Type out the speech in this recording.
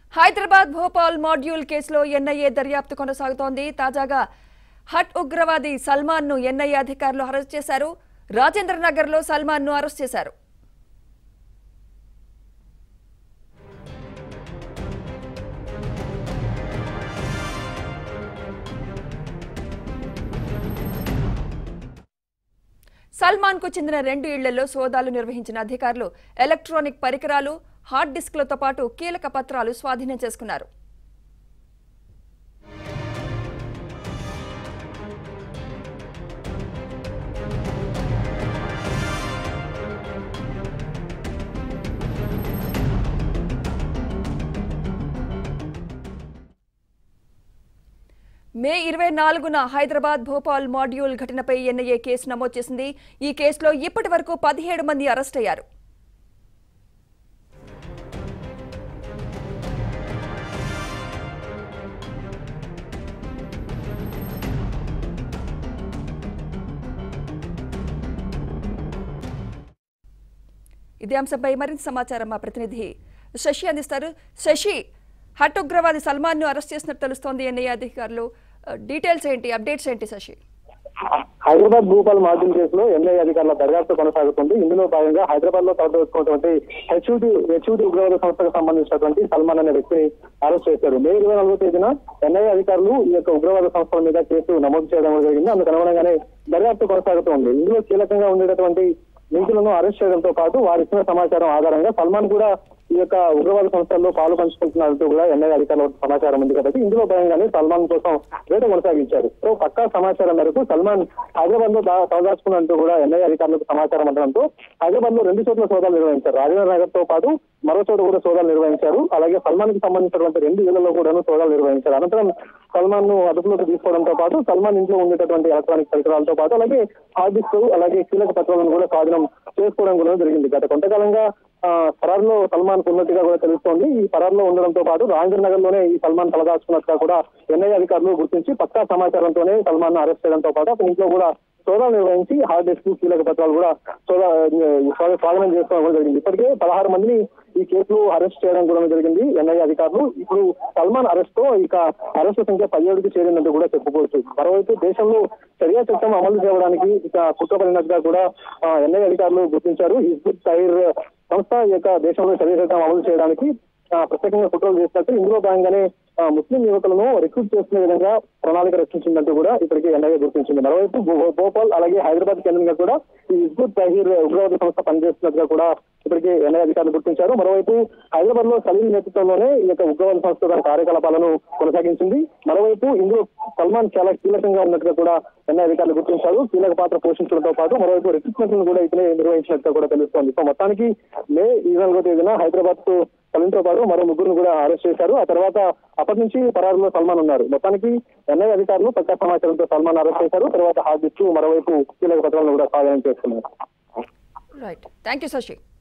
Hyderabad Bhopal module కేసులో NIA దర్యాప్తు కొనసాగుతోంది తాజాగా హట్ ఉగ్రవాది సల్మాన్ ను ఎన్ఐఏ అధికారులు అరెస్ట్ చేశారు రాజేంద్ర నగర్ లో సల్మాన్ ను అరెస్ట్ చేశారు సల్మాన్ కు చెందిన రెండు ఇళ్లలో సోదాలు నిర్వహించిన అధికారులు ఎలక్ట్రానిక్ పరికరాలు హార్డ్ డిస్క్లతో పాటు కీలక పత్రాలు స్వాధీనం చేసుకున్నారు మే ఇరవై నాలుగున హైదరాబాద్ భోపాల్ మాడ్యూల్ ఘటనపై ఎన్ఐఏ కేసు నమోదు చేసింది ఈ కేసులో ఇప్పటి వరకు పదిహేడు మంది అరెస్ట్ అయ్యారు ఇదే అంశంపై మరింత సమాచారం మా ప్రతినిధి శశి అందిస్తారు శశి హట్ ఉగ్రవాది సల్మాన్ ను అరెస్ట్ చేసినట్టు తెలుస్తోంది ఎన్ఐఏ అధికారులు ఆ, డీటెయిల్స్ ఏంటి అప్డేట్స్ ఏంటి శశి హైదరాబాద్ భూపాల్ మార్జిన్ కేసులో ఎన్ఐఏ అధికారుల దర్యాప్తు కొనసాగుతుంది ఇందులో భాగంగా హైదరాబాద్ లో తలదోచుకున్నటువంటి హెచ్యూటి హెచ్యూటి ఉగ్రవాద సంస్థకు సంబంధించినటువంటి సల్మాన్ అనే వ్యక్తిని అరెస్ట్ చేశారు మే ఇరవై నాలుగో తేదీన ఎన్ఐఏ అధికారులు ఈ యొక్క ఉగ్రవాద సంస్థల మీద కేసు నమోదు చేయడం జరిగింది అందుకు అనుగుణంగానే దర్యాప్తు కొనసాగుతోంది ఇందులో కీలకంగా ఉండేటటువంటి నిందితులను అరెస్ట్ చేయడంతో పాటు వారు ఇచ్చిన సమాచారం ఆధారంగా సల్మాన్ కూడా ఈ యొక్క ఉగ్రవాద సంస్థల్లో పాలు పంచుకుంటున్నట్టు కూడా ఎన్ఐఏ అధికారులకు సమాచారం ఉంది కాబట్టి ఇందులో భాగంగానే సల్మాన్ కోసం వేట కొనసాగించారు సో పక్కా సమాచారం మేరకు సల్మాన్ హైదరాబాద్ లో తలదాచుకున్నట్టు కూడా ఎన్ఐఏ అధికారులకు సమాచారం అందడంతో హైదరాబాద్ లో రెండు చోట్ల సోదాలు నిర్వహించారు రాజేంద్ర నగర్ తో పాటు మరో చోట కూడా సోదాలు నిర్వహించారు అలాగే సల్మాన్ కి సంబంధించినటువంటి రెండు ఇళ్లలో కూడా సోదాలు నిర్వహించారు అనంతరం సల్మాన్ ను అదుపులోకి తీసుకోవడంతో పాటు సల్మాన్ ఇంట్లో ఉండేటటువంటి ఎలక్ట్రానిక్ పరికరాలతో పాటు అలాగే హార్డ్ డిస్క్ అలాగే కీలక పత్రాలను కూడా స్వాధీనం చేసుకోవడం కూడా జరిగింది గత కొంతకాలంగా ఆ, ఫరార్లో సల్మాన్ కు ఉన్నట్టుగా కూడా తెలుస్తోంది ఈ ఫరార్లో ఉండడంతో పాటు రాజేంద్ర నగర్ లోనే ఈ సల్మాన్ తలదాచుకున్నట్టుగా కూడా ఎన్ఐఏ అధికారులు గుర్తించి పక్కా సమాచారంతోనే సల్మాన్ ను అరెస్ట్ చేయడంతో పాటు అతని ఇంట్లో కూడా సోదాలు నిర్వహించి హార్డ్ డిస్క్ కీలక పత్రాలు కూడా సోదా స్వా- స్వాధీనం చేసుకోవడం కూడా జరిగింది ఇప్పటికే పదహారు మందిని ఈ కేసులో అరెస్ట్ చేయడం కూడా జరిగింది ఎన్ఐఏ అధికారులు ఇప్పుడు సల్మాన్ అరెస్ట్ తో ఇక అరెస్ట్ సంఖ్య పదిహేడుకి చేరినట్టు కూడా చెప్పుకోవచ్చు మరోవైపు దేశంలో చర్యా చట్టం అమలు చేయడానికి ఇక కుట్రపడినట్టుగా కూడా ఎన్ఐఏ అధికారులు గుర్తించారు హిజ్బుత్ తైర్ సంస్థ ఈ యొక్క దేశంలో చర్య చట్టం అమలు చేయడానికి ఆ, ప్రత్యేకంగా కుట్రలు చేసినట్టు ఇందులో భాగంగానే ఆ, ముస్లిం యువకులను రిక్రూట్ చేసుకునే విధంగా ప్రణాళిక రక్షించిందంటూ కూడా ఇప్పటికే ఎన్ఐఏ గుర్తించింది మరోవైపు భో- భోపాల్ అలాగే హైదరాబాద్ కేంద్రంగా కూడా ఈ హిజ్బుత్ తహీర్ ఉగ్రవాద సంస్థ పనిచేస్తున్నట్టుగా కూడా ఇప్పటికే ఎన్ఐఏ అధికారులు గుర్తించారు మరోవైపు హైదరాబాద్ లో సలీం నేతృత్వంలోనే ఈ యొక్క ఉగ్రవాద సంస్థ తన కార్యకలాపాలను కొనసాగించింది మరోవైపు ఇందులో సల్మాన్ చాలా కీలకంగా ఉన్నట్టుగా కూడా ఎన్ఐఏ అధికారులు గుర్తించారు కీలక పాత్ర పోషించడంతో పాటు మరోవైపు రిక్రూట్మెంట్ కూడా ఇతనే నిర్వహించినట్టుగా కూడా తెలుస్తోంది సో మొత్తానికి మే ఇరవై నాలుగో తేదీన హైదరాబాద్ కు సలీంతో పాటు మరో ముగ్గురు కూడా అరెస్ట్ చేశారు ఆ తర్వాత అప్పటి నుంచి పరారులో సల్మాన్ ఉన్నారు మొత్తానికి ఎన్ఐఏ అధికారులు పక్కా సమాచారంతో సల్మాన్ అరెస్ట్ చేశారు తర్వాత హార్డ్ డిస్క్ మరోవైపు కీలక పత్రాలను కూడా స్వాధీనం చేసుకున్నారు రైట్ థ్యాంక్ యూ శశి